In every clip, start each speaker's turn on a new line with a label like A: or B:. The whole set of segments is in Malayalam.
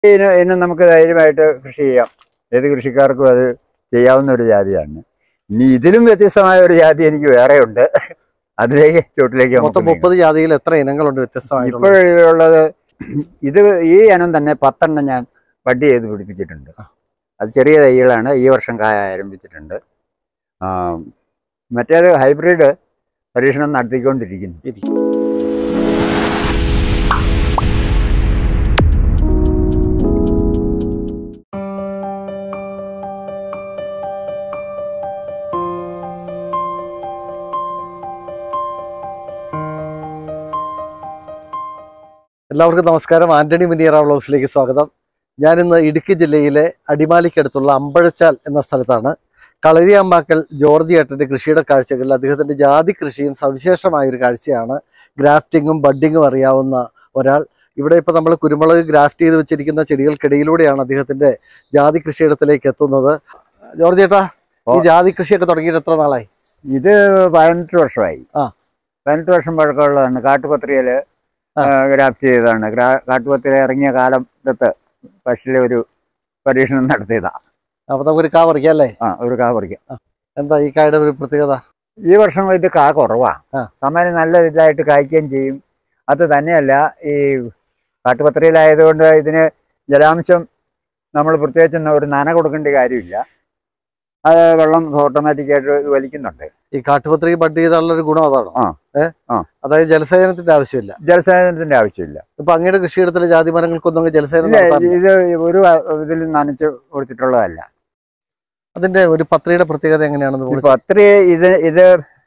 A: ഇനം ഇനം നമുക്ക് ധൈര്യമായിട്ട് കൃഷി ചെയ്യാം ഏത് കൃഷിക്കാർക്കും അത് ചെയ്യാവുന്ന ഒരു ജാതിയാണ് ഇനി ഇതിലും വ്യത്യസ്തമായ ഒരു ജാതി എനിക്ക് വേറെ ഉണ്ട് അതിലേക്ക് ചുവട്ടിലേക്ക് നമുക്ക്
B: മൊത്തം
A: നീങ്ങാം.
B: മുപ്പത് ജാതിയിൽ എത്ര ഇനങ്ങളുണ്ട് വ്യത്യസ്തമായിട്ടുള്ള
A: ഇപ്പോഴുള്ളത് ഇത് ഈ ഇനം തന്നെ പത്തെണ്ണം ഞാൻ വഡി ചെയ്ത് പിടിപ്പിച്ചിട്ടുണ്ട് അത് ചെറിയ തൈകളാണ് ഈ വർഷം കായ ആരംഭിച്ചിട്ടുണ്ട് ആ, മറ്റേത് ഹൈബ്രിഡ് പരീക്ഷണം നടത്തിക്കൊണ്ടിരിക്കുന്നു
B: എല്ലാവർക്കും നമസ്കാരം ആന്റണി മിനിയറ വ്ളോഗ്സിലേക്ക് സ്വാഗതം ഞാൻ ഇന്ന് ഇടുക്കി ജില്ലയിലെ അടിമാലിക്കടുത്തുള്ള അമ്പഴച്ചാൽ എന്ന സ്ഥലത്താണ് കളരിയാമ്പാക്കൽ ജോർജ് ഏട്ടന്റെ കൃഷിയുടെ കാഴ്ചകളിൽ അദ്ദേഹത്തിന്റെ ജാതി കൃഷിയും സവിശേഷമായ ഒരു കാഴ്ചയാണ് ഗ്രാഫ്റ്റിങ്ങും ബഡ്ഡിങ്ങും അറിയാവുന്ന ഒരാൾ ഇവിടെ ഇപ്പൊ നമ്മൾ കുരുമുളക് ഗ്രാഫ്റ്റ് ചെയ്ത് വെച്ചിരിക്കുന്ന ചെടികൾക്കിടയിലൂടെയാണ് അദ്ദേഹത്തിന്റെ ജാതി കൃഷിയിടത്തിലേക്ക് എത്തുന്നത് ജോർജ് ഏട്ടാ ഈ
A: ഓ.
B: ജാതി കൃഷിയൊക്കെ തുടങ്ങിയിട്ട് എത്ര നാളായി
A: ഇത് പതിനെട്ട് വർഷമായി
B: ആ.
A: പതിനെട്ട് വർഷം പഴക്കമുള്ളതാണ് കാട്ടുപത്രിയില്
B: ആ.
A: ഗ്രാഫ്റ്റ് ചെയ്തതാണ് ഗ്രാ- കാട്ടുപത്രി ഇറങ്ങിയ കാലത്ത് ഫസ്റ്റിലെ ഒരു പരീക്ഷണം നടത്തിയതാ
B: അപ്പൊ നമുക്കൊരു കാ പറിക്കാം അല്ലേ
A: ആ ഒരു കാ പറിക്കാം
B: എന്താ ഈ കായുടെ ഒരു പ്രത്യേകത
A: ഈ വർഷം ഇത് കാ കുറവാ
B: ആ.
A: സമയം നല്ല ഇതായിട്ട് കായ്ക്കുകയും ചെയ്യും അത് തന്നെയല്ല ഈ കാട്ടുപത്രിയിലായതുകൊണ്ട് ഇതിന് ജലാംശം നമ്മൾ പ്രത്യേകിച്ച് ഒരു നന കൊടുക്കേണ്ട കാര്യമില്ല അത് വെള്ളം ഓട്ടോമാറ്റിക്കായിട്ട് വലിക്കുന്നുണ്ട്
B: ഈ കാട്ടുപത്രി ബഡ് ചെയ്താലുള്ള ഒരു ഗുണം അതാണോ
A: ആ.
B: ഏ
A: ആ.
B: അതായത് ജലസേചനത്തിന്റെ ആവശ്യമില്ല
A: ജലസേചനത്തിന്റെ ആവശ്യമില്ല
B: ഇപ്പൊ അങ്ങയുടെ കൃഷിയിടത്തിലെ ജാതി മരങ്ങൾക്കൊന്നും അങ്ങ് ജലസേചനം
A: ഇല്ല
B: നടത്താറില്ല
A: ഇത് ഒരു ഇതിൽ നനച്ച് കൊടുത്തിട്ടുള്ളതല്ല
B: അതിന്റെ ഒരു പത്രിയുടെ പ്രത്യേകത എങ്ങനെയാണെന്ന്
A: ഈ
B: വിളിച്ച്
A: പത്രി ഇത് ഇത്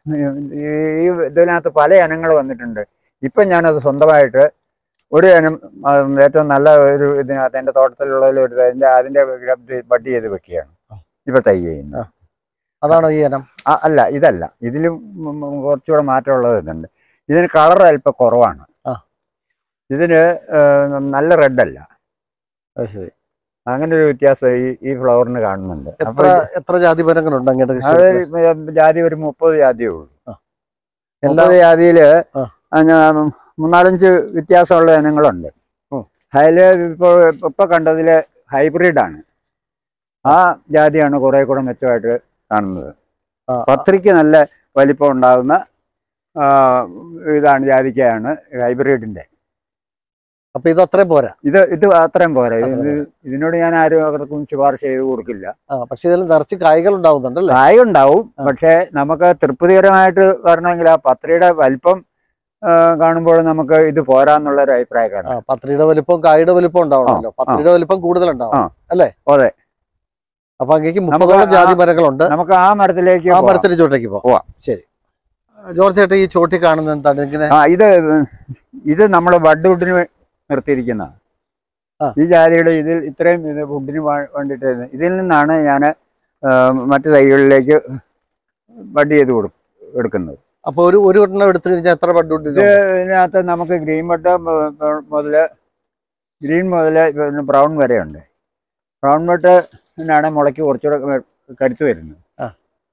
A: ഈ ഇതിനകത്ത് പല ഇനങ്ങൾ വന്നിട്ടുണ്ട് ഇപ്പൊ ഞാനത് സ്വന്തമായിട്ട് ഒരു ഇനം ആ, ഏറ്റവും നല്ല ഒരു ഇതിനകത്ത് എന്റെ തോട്ടത്തിലുള്ളതിൽ ഒരു അതിന്റെ അതിന്റെ ബഡ് ചെയ്ത് വെക്കുകയാണ് ഇപ്പൊ തൈ ചെയ്യുന്നത്
B: അതാണോ ഈ ഇനം
A: ആ, അല്ല ഇതല്ല ഇതിലും ഉം, ഉം, കുറച്ചുകൂടെ മാറ്റമുള്ളത് ഇതുണ്ട് ഇതിന് കളർ അല്പം കുറവാണ്
B: ആ.
A: ഇതിന് ഏ, നല്ല റെഡ് അല്ല
B: അത് ശരി
A: അങ്ങനെ ഒരു വ്യത്യാസം ഈ ഈ ഫ്ലവറിന് കാണുന്നുണ്ട് അപ്പൊ
B: എത്ര എത്ര ജാതി മരങ്ങളുണ്ട് അങ്ങയുടെ
A: അത്
B: കൃഷി
A: ജാതി ഒരു മുപ്പത് ജാതിയേ ഉള്ളൂ
B: എല്ലാ
A: മുപ്പത് ജാതിയില്
B: ആ.
A: അതിന് മൂന്നാലഞ്ച് വ്യത്യാസമുള്ള ഇനങ്ങളുണ്ട്
B: ഉം.
A: അതില് ഇപ്പൊ ഇപ്പൊ കണ്ടതില് ഹൈബ്രിഡാണ് ആ ജാതിയാണ് കുറെ കൂടെ മെച്ചമായിട്ട് കാണുന്നത്
B: ആ,
A: പത്രിക്ക് നല്ല വലിപ്പം ഉണ്ടാകുന്ന ആ, ഇതാണ് ജാതിക്കയാണ് ഹൈബ്രിഡിന്റെ
B: അപ്പൊ ഇത് അത്രയും പോരാ
A: ഇത് ഇത് അത്രയും പോരാ ഇത്
B: അത്രയും
A: ഇതിനോട് ഞാൻ ആരും അവർക്കും ശുപാർശ ചെയ്ത് കൊടുക്കില്ല
B: ആ പക്ഷെ ഇതിൽ നിറച്ച് കായ്കൾ ഉണ്ടാവുന്നുണ്ടല്ലേ
A: കായ ഉണ്ടാവും
B: ആ.
A: പക്ഷെ നമുക്ക് തൃപ്തികരമായിട്ട് വരണമെങ്കിൽ ആ പത്രിയുടെ വലിപ്പം ആ, കാണുമ്പോൾ നമുക്ക് ഇത് പോരാന്നുള്ള ഒരു
B: ആ
A: അഭിപ്രായക്കാരാണ്
B: പത്രിയുടെ വലിപ്പം കായുടെ വലിപ്പം ഉണ്ടാവണമല്ലോ പത്രിയുടെ വലിപ്പം കൂടുതലുണ്ടാവും
A: ആ.
B: അല്ലേ
A: അതെ.
B: അപ്പൊ അങ്ങേക്ക്
A: നമുക്ക്
B: മുപ്പതോളം
A: ആ-
B: ജാതി മരങ്ങളുണ്ട്
A: നമുക്ക് ആ മരത്തിലേക്ക്
B: ആ
A: പോവാം.
B: മരത്തിന്റെ ചോട്ടേക്ക് പോവാം
A: പോവാം.
B: ശരി ജോർജ് ചേട്ടാ ഈ ചോട്ടി കാണുന്നത് എന്താണ് ഇങ്ങനെ
A: ആ ഇത് ഇത് നമ്മൾ ബഡ് വുഡിന് നിർത്തിയിരിക്കുന്ന
B: ആ.
A: ഈ ജാതിയുടെ ഇതിൽ ഇത്രയും ഇത് വുഡിന് വേ- വേണ്ടിയിട്ട് ഇതിൽ നിന്നാണ് ഞാൻ മറ്റു തൈകളിലേക്ക് ബഡ് ചെയ്ത് കൊടു എടുക്കുന്നത്
B: അപ്പൊ ഒരു ഒരു എണ്ണം എടുത്തു കഴിഞ്ഞാൽ എത്ര ബഡ് ഉണ്ട്
A: ഇത് ഇതിനകത്ത് നമുക്ക് ഗ്രീൻ ബഡ് മുതൽ ഗ്രീൻ മുതൽ ബ്രൗൺ വരെ ഉണ്ട് ബ്രൗൺ ബട്ടിനാണ് മുളയ്ക്ക് കുറച്ചുകൂടെ കരുത്ത് വരുന്നത്
B: ആ.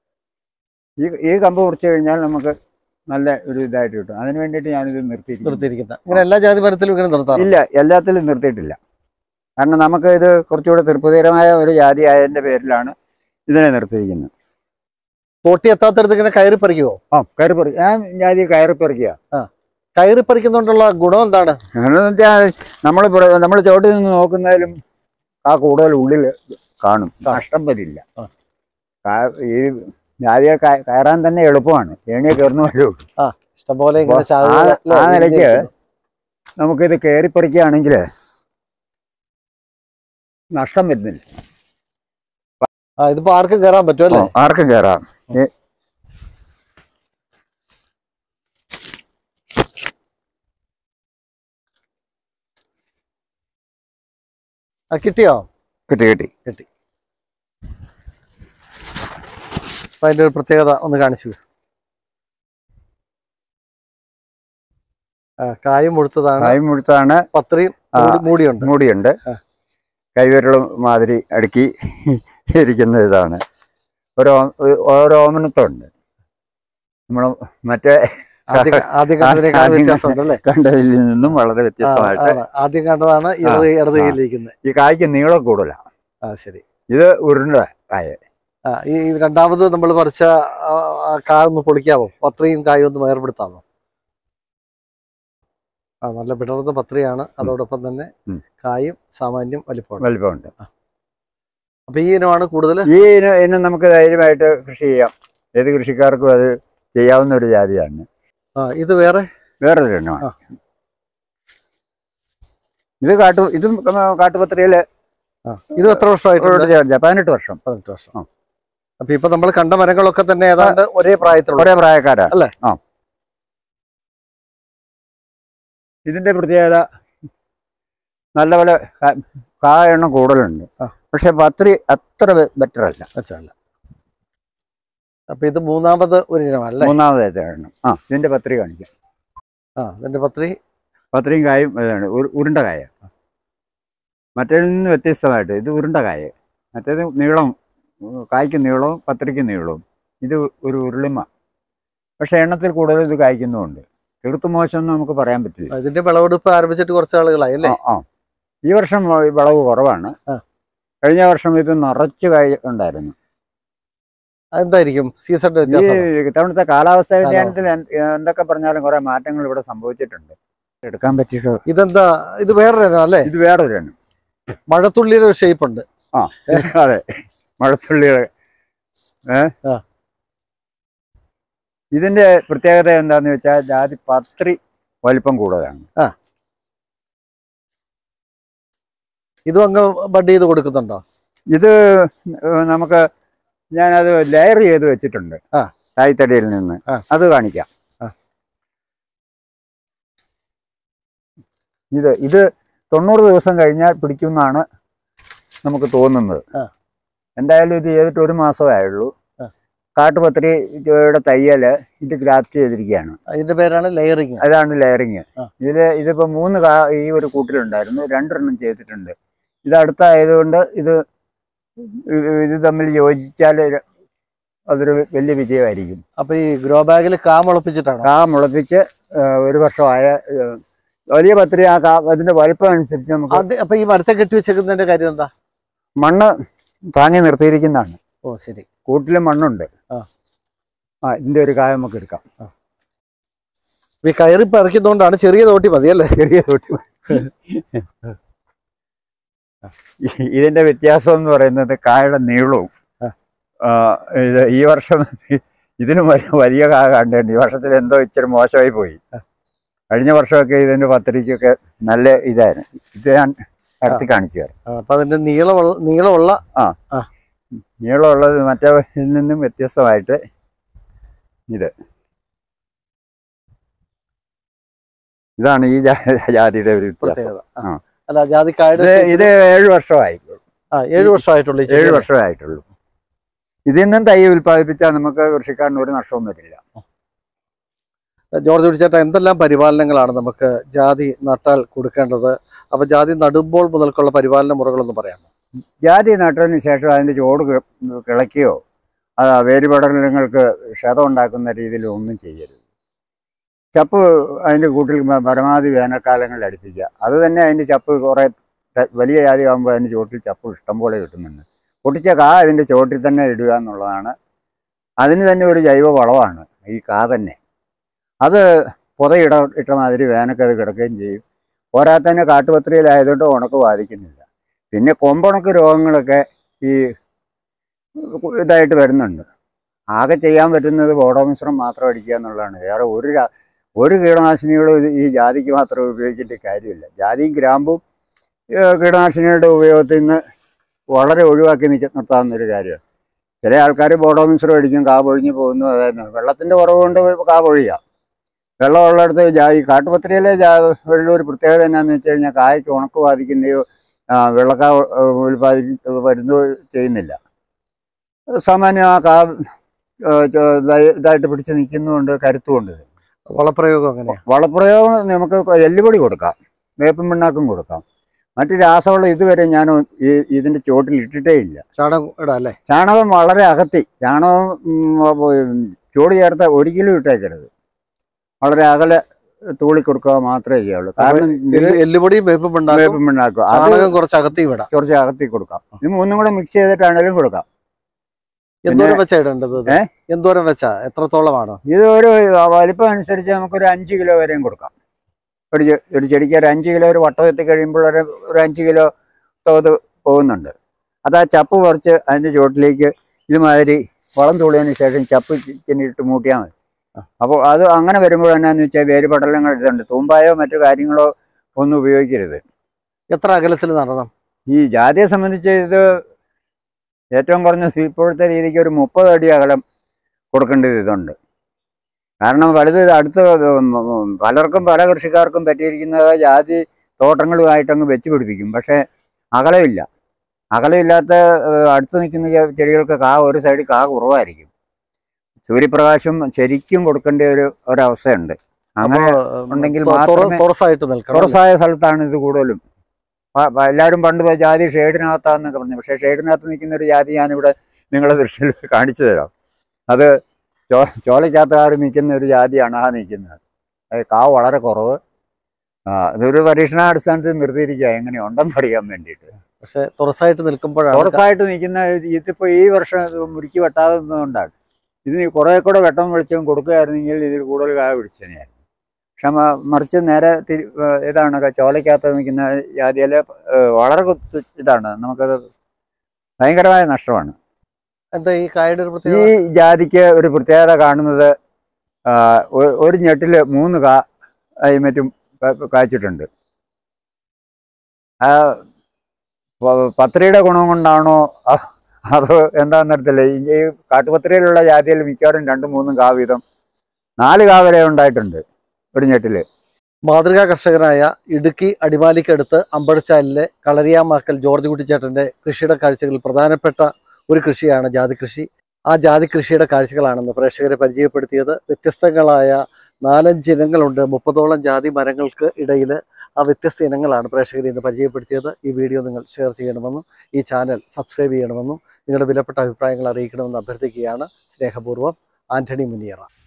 A: ഈ ഈ കമ്പ് മുറിച്ച് കഴിഞ്ഞാൽ നമുക്ക് നല്ല ഒരു ഇതായിട്ട് കിട്ടും അതിന് വേണ്ടിയിട്ട് ഞാനിത് നിർത്തിയിരിക്കുന്നു
B: നിർത്തിയിരിക്കുന്നത് ഇങ്ങനെ എല്ലാ ജാതി മരത്തിലും ഇങ്ങനെ നിർത്താറ്
A: ഇല്ല എല്ലാത്തിലും നിർത്തിയിട്ടില്ല കാരണം നമുക്ക് ഇത് കുറച്ചുകൂടെ തൃപ്തികരമായ ഒരു ജാതി ആയതിന്റെ പേരിലാണ് ഇതിനെ നിർത്തിയിരിക്കുന്നത്
B: തോട്ടി എത്താത്തടത്ത് ഇങ്ങനെ കയറി പറിക്കുവോ
A: ആ കയറി പറി ഞാൻ ജാതി കയറി പറിക്കുക
B: കയറി പറിക്കുന്നതുകൊണ്ടുള്ള ഗുണം എന്താണ്
A: കാരണം വെച്ചാൽ നമ്മൾ നമ്മൾ ചോട്ടിൽ നിന്ന് നോക്കുന്നതിലും ആ കൂടുതൽ ഉള്ളിൽ കാണും നഷ്ടം വരില്ല
B: ആ.
A: കാ- ഈ ജാതിയെ കയ- കയറാൻ തന്നെ എളുപ്പമാണ് ഏണിയെ കയറുന്ന പോലെ ഉള്ളൂ
B: ഇഷ്ടംപോലെ ഇങ്ങനെ
A: അപ്പൊ
B: ശാഖകൾ
A: ആ-
B: അല്ലേ,
A: ആ നിലയ്ക്ക്
B: വിരിഞ്ഞിരിക്കുന്നു.
A: നമുക്കിത് കയറി പറിക്കുകയാണെങ്കിൽ നഷ്ടം വരുന്നില്ല
B: ആ ഇതിപ്പോ ആർക്കും കയറാൻ പറ്റും അല്ലേ
A: ഓ, ആർക്കും കയറാം ഈ-
B: ആ കിട്ടിയോ
A: കിട്ടി കിട്ടി
B: അപ്പൊ അതിന്റെ ഒരു പ്രത്യേകത ഒന്ന് കാണിച്ചു ആ, കായും മുഴുത്തതാണ്
A: കായ് മുഴുത്താണ്
B: പത്രിയും
A: ആ.
B: മൂടി- മൂടിയുണ്ട്
A: മൂടിയുണ്ട്
B: ആ.
A: കൈവിരലും മാതിരി അടുക്കി ഇരിക്കുന്ന ഇതാണ് ഒരു ഓ- ഒരു ഓമനത്വമുണ്ട് നമ്മൾ മറ്റേ
B: ആദ്യം ആദ്യം കണ്ടതിനേക്കാൾ
A: ആദ്യം
B: വ്യത്യാസമുണ്ട് അല്ലേ
A: കണ്ടതിൽ നിന്നും വളരെ
B: ആ,
A: വ്യത്യസ്തമായിട്ട്
B: ആണ്. ആദ്യം കണ്ടതാണ് ഇടത് ഇടത് കൈയിലിരിക്കുന്നത്
A: ഈ കായ്ക്ക് നീളം കൂടുതലാണ്
B: ആ ശരി
A: ഇത് ഉരുണ്ട കായ
B: ആ ഈ രണ്ടാമത് നമ്മൾ പറിച്ച ആ, ആ കായ ഒന്ന് പൊളിക്കാവോ പത്രിയും കായും ഒന്ന് വേർപെടുത്താമോ ആ നല്ല വിടർന്ന പത്രിയാണ് അതോടൊപ്പം തന്നെ
A: ഉം.
B: കായും സാമാന്യം വലിപ്പമാണ്
A: വലിപ്പമുണ്ട്
B: അപ്പൊ ഈ ഇനമാണ് കൂടുതൽ
A: ഈ ഇനം ഇനം നമുക്ക് ധൈര്യമായിട്ട് കൃഷി ചെയ്യാം ഏത് കൃഷിക്കാർക്കും അത് ചെയ്യാവുന്ന ഒരു ജാതിയാണ്
B: ആ ഇത് വേറെ
A: വേറൊരു ഇനമാണ്
B: ആ.
A: ഇത് കാട്ടു ഇത് കാട്ടുപത്രിയില്
B: ആ ഇത് എത്ര വർഷമായിട്ടുണ്ട്
A: ചേർച്ച പതിനെട്ട് വർഷം
B: പതിനെട്ട് വർഷം
A: ആ.
B: അപ്പൊ ഇപ്പൊ നമ്മൾ കണ്ട മരങ്ങളൊക്കെ തന്നെ ഏതാണ്ട് ഒരേ പ്രായത്തിലുള്ള
A: ഒരേ പ്രായക്കാരാ
B: അല്ലേ?
A: ആ ഇതിന്റെ പ്രത്യേകത നല്ല പോലെ കാ- കായ എണ്ണം കൂടുതലുണ്ട്
B: ആ.
A: പക്ഷെ പത്രി അത്ര ബെറ്റർ അല്ല
B: വെച്ചല്ല അപ്പൊ ഇത് മൂന്നാമത് ഒരു ഇനമല്ലേ
A: മൂന്നാമതായിട്ട് എണ്ണം ആ ഇതിന്റെ പത്രി കാണിക്കാം
B: ആ ഇതിന്റെ പത്രി
A: പത്രിയും കായും ഇതാണ് ഉരു- ഉരുണ്ട കായ മറ്റേതിൽ നിന്ന് വ്യത്യസ്തമായിട്ട് ഇത് ഉരുണ്ട കായ മറ്റേത് നീളം ഉം, കായ്ക്ക് നീളവും പത്രിക്ക് നീളവും ഇത് ഒരു ഉരുളിമ പക്ഷെ എണ്ണത്തിൽ കൂടുതൽ ഇത് കായ്ക്കുന്നുമുണ്ട് തീർത്തും മോശമെന്ന് നമുക്ക് പറയാൻ പറ്റില്ല
B: ഇതിന്റെ വിളവെടുപ്പ് ആരംഭിച്ചിട്ട് കുറച്ച് ആളുകളായി അല്ലേ
A: ആ, ആ ഈ വർഷം ഈ വിളവ് കുറവാണ്
B: ആ.
A: കഴിഞ്ഞ വർഷം ഇത് നിറച്ച് കായ ഉണ്ടായിരുന്നു
B: അതെന്തായിരിക്കും സീസണിന്റെ
A: ഈ
B: വ്യത്യാസം
A: ഇത്തവണത്തെ കാലാവസ്ഥ വ്യതിയാനത്തിൽ എന്ത് എന്തൊക്കെ പറഞ്ഞാലും കുറെ മാറ്റങ്ങൾ ഇവിടെ സംഭവിച്ചിട്ടുണ്ട് എടുക്കാൻ പറ്റിയിട്ട്
B: ഇതെന്താ ഇത് വേറൊരു ഇനം അല്ലേ
A: ഇത് വേറൊരു എണ്ണം
B: മഴത്തുള്ളിയുടെ ഒരു ഷേപ്പ് ഉണ്ട്
A: ആ അതെ മഴത്തുള്ളികൾ ഏ
B: ആ.
A: ഇതിന്റെ പ്രത്യേകത എന്താന്ന് വെച്ചാൽ ജാതി പത്രി വലിപ്പം കൂടുതലാണ്
B: ഇതും അങ്ങ് ബഡ് ചെയ്ത് കൊടുക്കുന്നുണ്ടോ
A: ഇത് ഏഹ്, നമുക്ക് ഞാനത് ലെയർ ചെയ്ത് വെച്ചിട്ടുണ്ട്
B: ആ.
A: തായ്തടിയിൽ നിന്ന്
B: ആ.
A: അത് കാണിക്കാം
B: ആ.
A: ഇത് ഇത് തൊണ്ണൂറ് ദിവസം കഴിഞ്ഞാൽ പിടിക്കുമെന്നാണ് നമുക്ക് തോന്നുന്നത്
B: ആ.
A: എന്തായാലും ഇത് ചെയ്തിട്ട് ഒരു മാസമേ ആയുള്ളൂ
B: ആ.
A: കാട്ടുപത്രിയുടെ തയ്യല് ഇത് ഗ്രാഫ്റ്റ് ചെയ്തിരിക്കുകയാണ്
B: അതിന്റെ പേരാണ് ലെയറിങ്
A: അതാണ് ലെയറിങ്
B: ആ.
A: ഇതില് ഇതിപ്പോ മൂന്ന് കാ ഈ ഒരു കൂട്ടിലുണ്ടായിരുന്നു രണ്ടെണ്ണം ചെയ്തിട്ടുണ്ട് ഇത് അടുത്തായതുകൊണ്ട് ഇത് ഇത് ഇത് തമ്മിൽ യോജിച്ചാൽ അതൊരു വലിയ വിജയമായിരിക്കും
B: അപ്പൊ ഈ ഗ്രോ ബാഗിൽ കാ മുളപ്പിച്ചിട്ടാണോ
A: കാ മുളപ്പിച്ച് ആ, ഒരു വർഷമായ ആ, വലിയ പത്രി ആ കാ അതിന്റെ വലിപ്പം അനുസരിച്ച് നമുക്ക്
B: അത് അപ്പൊ ഈ മരത്തെ കെട്ടി വെച്ചേക്കുന്നതിന്റെ കാര്യം എന്താ
A: മണ്ണ് താങ്ങി നിർത്തിയിരിക്കുന്നതാണ്
B: ഓ ശരി
A: കൂട്ടിൽ മണ്ണുണ്ട്
B: ആ.
A: ആ ഇതിന്റെ ഒരു കായ നമുക്ക് എടുക്കാം
B: അപ്പൊ ഈ കയറി പറിക്കുന്നതുകൊണ്ടാണ് ചെറിയ തോട്ടി മതി അല്ലേ
A: ചെറിയ തൊട്ടി ഈ- ഇതിന്റെ വ്യത്യാസം എന്ന് പറയുന്നത് കായയുടെ നീളവും
B: ആ.
A: ആ, ഇത് ഈ വർഷം ഇതിനും വലിയ വലിയ കായ കണ്ടുണ്ട് ഈ വർഷത്തിൽ എന്തോ ഇച്ചിരി മോശമായി പോയി കഴിഞ്ഞ വർഷമൊക്കെ ഇതിന്റെ പത്രിക്കൊക്കെ നല്ല ഇതായിരുന്നു ഇത് ഞാൻ അടുത്ത് കാണിച്ചു തരാം
B: ആ, അപ്പൊ അതിന്റെ നീളമുള്ള നീളമുള്ള
A: നീളമുള്ളത് മറ്റേ നിന്നും വ്യത്യസ്തമായിട്ട് ഇത് ഇതാണ് ഈ ജാ- ജാതിയുടെ ഒരു വ്യത്യാസം
B: പ്രത്യേകത ആ.
A: ആ.
B: അല്ല ജാതിക്കായുടെ
A: ഇത് ഇത് ഏഴ് വർഷമായി
B: ആ ഏഴ് വർഷമായിട്ടുള്ളൂ ഈ
A: ഏഴ്
B: ചെടി.
A: വർഷമേ ആയിട്ടുള്ളൂ ഇതിൽ നിന്നും തൈ ഉൽപ്പാദിപ്പിച്ചാൽ നമുക്ക് കൃഷിക്കാരന് ഒരു നഷ്ടവും വരില്ല
B: ജോർജ് ചേട്ടാ എന്തെല്ലാം പരിപാലനങ്ങളാണ് നമുക്ക് ജാതി നട്ടാൽ കൊടുക്കേണ്ടത് അപ്പൊ ജാതി നടുമ്പോൾ മുതൽക്കുള്ള പരിപാലന മുറകളൊന്നും പറയാമോ
A: ജാതി നട്ടതിന് ശേഷം അതിന്റെ ചോട് കി- കിളയ്ക്കുകയോ അത് വേരുപടലങ്ങൾക്ക് ക്ഷതം ഉണ്ടാക്കുന്ന രീതിയിൽ ഒന്നും ചെയ്യരുത് ചപ്പ് അതിന്റെ കൂട്ടിൽ പ- പരമാവധി വേനൽക്കാലങ്ങളിൽ അടുപ്പിക്കുക അത് തന്നെ അതിന്റെ ചപ്പ് കുറെ ത- വലിയ ജാതി ആകുമ്പോൾ അതിന്റെ ചോട്ടിൽ ചപ്പ് ഇഷ്ടം പോലെ കിട്ടുന്നുണ്ട് പൊട്ടിച്ച കാ അതിന്റെ ചോട്ടിൽ തന്നെ ഇടുക എന്നുള്ളതാണ് അതിന് തന്നെ ഒരു ജൈവ വളമാണ് ഈ കാ തന്നെ അത് പുതയിട ഇട്ട മാതിരി വേനൽക്കത് കിടക്കുകയും ചെയ്യും പോരാത്തന്നെ കാട്ടുപത്രിയിലായതുകൊണ്ട് ഉണക്ക് ബാധിക്കുന്നില്ല പിന്നെ കൊമ്പുണക്ക് രോഗങ്ങളൊക്കെ ഈ ഇതായിട്ട് വരുന്നുണ്ട് ആകെ ചെയ്യാൻ പറ്റുന്നത് ബോഡോമിശ്രം മാത്രം അടിക്കുക എന്നുള്ളതാണ് വേറെ ഒരു രാ- ഒരു കീടനാശിനികളും ഇത് ഈ ജാതിക്ക് മാത്രം ഉപയോഗിച്ചിട്ട് കാര്യമില്ല ജാതിയും ഗ്രാമ്പും ഏഹ്, കീടനാശിനികളുടെ ഉപയോഗത്തിൽ നിന്ന് വളരെ ഒഴിവാക്കി നിൽക്ക നിർത്താവുന്ന ഒരു കാര്യമാണ് ചില ആൾക്കാർ ബോഡോമിശ്രം അടിക്കും കാ പൊഴിഞ്ഞു പോകുന്നു അതായത് വെള്ളത്തിൻ്റെ കുറവ് കൊണ്ട് കാ പൊഴിയാം വെള്ളമുള്ളിടത്ത് ജാ ഈ കാട്ടുപത്രിയിലെ ജാ വെള്ളം ഒരു പ്രത്യേകത എന്നാന്ന് വെച്ച് കഴിഞ്ഞാൽ കായ്ക്ക് ഉണക്ക് ബാധിക്കുന്നയോ ആ, വെള്ളക്കാ ഏഹ്, ഉൽപ്പാദി വരുന്നോ ചെയ്യുന്നില്ല സാമാന്യം ആ കാ ഏഹ്, ചോ- ഇതായി- ഇതായിട്ട് പിടിച്ച് നിൽക്കുന്നതുകൊണ്ട് കരുത്തുകൊണ്ട്
B: വളപ്രയോഗം അങ്ങനെയാ
A: വളപ്രയോഗം നമുക്ക് എല്ലുപൊടി കൊടുക്കാം വേപ്പും പിണ്ണാക്കും കൊടുക്കാം മറ്റ് രാസവളം ഇതുവരെ ഞാൻ ഈ ഇതിന്റെ ചോട്ടിൽ ഇട്ടിട്ടേ ഇല്ല
B: ചാണകം ഇടാം അല്ലേ
A: ചാണകം വളരെ അകത്തി ചാണകം ഉം, ഉം, ചൂട് ചേർത്ത ഒരിക്കലും ഇട്ടേക്കരുത് വളരെ അകലെ തൂളി കൊടുക്കുക മാത്രമേ ചെയ്യുള്ളൂ കാരണം ഇത്
B: എല്ല് എല്ലുപൊടിയും വേപ്പും ഉണ്ടാക്കും
A: വേപ്പം ഉണ്ടാക്കും അത്
B: ചാണകം കുറച്ച് അകത്തി വിടാം
A: കുറച്ച് അകത്തി കൊടുക്കാം ഇത് മൂന്നും കൂടെ മിക്സ് ചെയ്തിട്ടാണെങ്കിലും കൊടുക്കാം
B: എന്തോരം വെച്ചാ ഇടേണ്ടത് ഇത്?
A: ഏ?
B: എന്തോരം വെച്ചാ എത്രത്തോളമാണ്
A: ഇത് ഒരു വലിപ്പം അനുസരിച്ച് നമുക്കൊരു അഞ്ച് കിലോ വരെയും കൊടുക്കാം ഒരു ചെ- ഒരു ചെടിക്ക് ഒരു അഞ്ച് കിലോ ഒരു വട്ടം എത്തി കഴിയുമ്പോൾ ഒരു ഒരു അഞ്ച് കിലോ തോത് പോകുന്നുണ്ട് അത് ആ ചപ്പ് പറിച്ച് അതിൻ്റെ ചുവട്ടിലേക്ക് ഇതുമാതിരി വളം തുള്ളിയതിന് ശേഷം ചപ്പ് ചെന്നിട്ട് മൂട്ടിയാൽ മതി അപ്പോൾ അത് അങ്ങനെ വരുമ്പോൾ എന്നാന്ന് വെച്ചാൽ വേര് പടലങ്ങൾ ഇതുണ്ട് തൂമ്പായോ മറ്റു കാര്യങ്ങളോ ഒന്നും ഉപയോഗിക്കരുത്
B: എത്ര അകലത്തിൽ നടണം
A: ഈ ജാതിയെ സംബന്ധിച്ച് ഇത് ഏറ്റവും കുറഞ്ഞ ഇപ്പോഴത്തെ രീതിക്ക് ഒരു മുപ്പത് അടി അകലം കൊടുക്കേണ്ടത് ഇതുണ്ട് കാരണം വലുത് അടുത്ത് പലർക്കും പല കൃഷിക്കാർക്കും പറ്റിയിരിക്കുന്നത് ജാതി തോട്ടങ്ങളുമായിട്ടങ്ങ് വെച്ച് പിടിപ്പിക്കും പക്ഷേ അകലമില്ല അകലമില്ലാത്ത ഏഹ്, അടുത്ത് നിൽക്കുന്ന ചെ- ചെടികൾക്ക് കാ ഒരു സൈഡിൽ കാ കുറവായിരിക്കും സൂര്യപ്രകാശം ശരിക്കും കൊടുക്കേണ്ട ഒരു ഒരവസ്ഥയുണ്ട് അങ്ങനെ ഉണ്ടെങ്കിൽ മാത്രമേ-
B: തുറസായിട്ട് നിൽക്കണം
A: തുറസായ സ്ഥലത്താണ് ഇത് കൂടുതലും പ- പ- എല്ലാവരും പണ്ട് പോയി ജാതി ഷെയ്ഡിനകത്താന്നൊക്കെ പറഞ്ഞു പക്ഷേ ഷെയ്ഡിനകത്ത് നിൽക്കുന്ന ഒരു ജാതി ഞാനിവിടെ നിങ്ങളുടെ ദൃശ്യത്തിൽ കാണിച്ചു തരാം അത് ചോ ചോലയ്ക്കകത്തുകാർ നിൽക്കുന്ന ഒരു ജാതിയാണ് ആ നിൽക്കുന്നത് അത് കാവ് വളരെ കുറവ് ആ ഇതൊരു പരീക്ഷണാടിസ്ഥാനത്തിൽ നിർത്തിയിരിക്കുക എങ്ങനെ ഉണ്ടെന്ന് അറിയാൻ വേണ്ടിയിട്ട്
B: പക്ഷെ തുറസായിട്ട് നിൽക്കുമ്പോഴാണ്
A: പുറത്തായിട്ട് നിൽക്കുന്ന ഇതിപ്പോൾ ഈ വർഷം ഇത് മുറുക്കി വെട്ടാതെ നിന്നുകൊണ്ടാണ് ഇതിന് കുറേ കൂടെ വെട്ടം വെളിച്ചം കൊടുക്കുകയായിരുന്നെങ്കിൽ ഇതിൽ കൂടുതൽ കായ പിടിച്ചതിനെയായിരുന്നു പക്ഷെ മ- മറിച്ച് നേരെ തിരി ഏഹ് ഇതാണ് ക- ചോലയ്ക്കകത്ത് നിൽക്കുന്ന ജാതിയിലെ ഏഹ് വളരെ കുത്ത് ഇതാണ് നമുക്കത് ഭയങ്കരമായ നഷ്ടമാണ്
B: എന്താ ഈ കായുടെ ഒരു
A: ഈ
B: പ്രത്യേകത
A: ജാതിക്ക് ഒരു പ്രത്യേകത കാണുന്നത് ആ, ഒ- ഒരു ഞെട്ടില് മൂന്ന് കാ ആയി മറ്റും ക- കായ്ച്ചിട്ടുണ്ട് ആ പ- പത്രിയുടെ ഗുണം കൊണ്ടാണോ അ- അതോ എന്താണെന്നറിയത്തില്ല ഈ ഈ കാട്ടുപത്രിയിലുള്ള ജാതിയിൽ മിക്കവാറും രണ്ടും മൂന്നും കാ വീതം നാല് കാ വരെ ഉണ്ടായിട്ടുണ്ട് ഒരു ഞെട്ടില്
B: മാതൃകാ കർഷകനായ ഇടുക്കി അടിമാലിക്കടുത്ത് അമ്പഴച്ചാലിലെ കളരിയാമാക്കൽ ജോർജ് കുട്ടിച്ചേട്ടന്റെ കൃഷിയുടെ കാഴ്ചകളിൽ പ്രധാനപ്പെട്ട ഒരു കൃഷിയാണ് ജാതി കൃഷി ആ ജാതി കൃഷിയുടെ കാഴ്ചകളാണെന്ന് പ്രേക്ഷകരെ പരിചയപ്പെടുത്തിയത് വ്യത്യസ്തങ്ങളായ നാലഞ്ച് ഇനങ്ങളുണ്ട് മുപ്പതോളം ജാതി മരങ്ങൾക്ക് ഇടയിൽ ആ വ്യത്യസ്ത ഇനങ്ങളാണ് പ്രേക്ഷകരെ ഇന്ന് പരിചയപ്പെടുത്തിയത് ഈ വീഡിയോ നിങ്ങൾ ഷെയർ ചെയ്യണമെന്നും ഈ ചാനൽ സബ്സ്ക്രൈബ് ചെയ്യണമെന്നും നിങ്ങളുടെ വിലപ്പെട്ട അഭിപ്രായങ്ങൾ അറിയിക്കണമെന്ന് അഭ്യർത്ഥിക്കുകയാണ് സ്നേഹപൂർവ്വം ആന്റണി മുനിയറ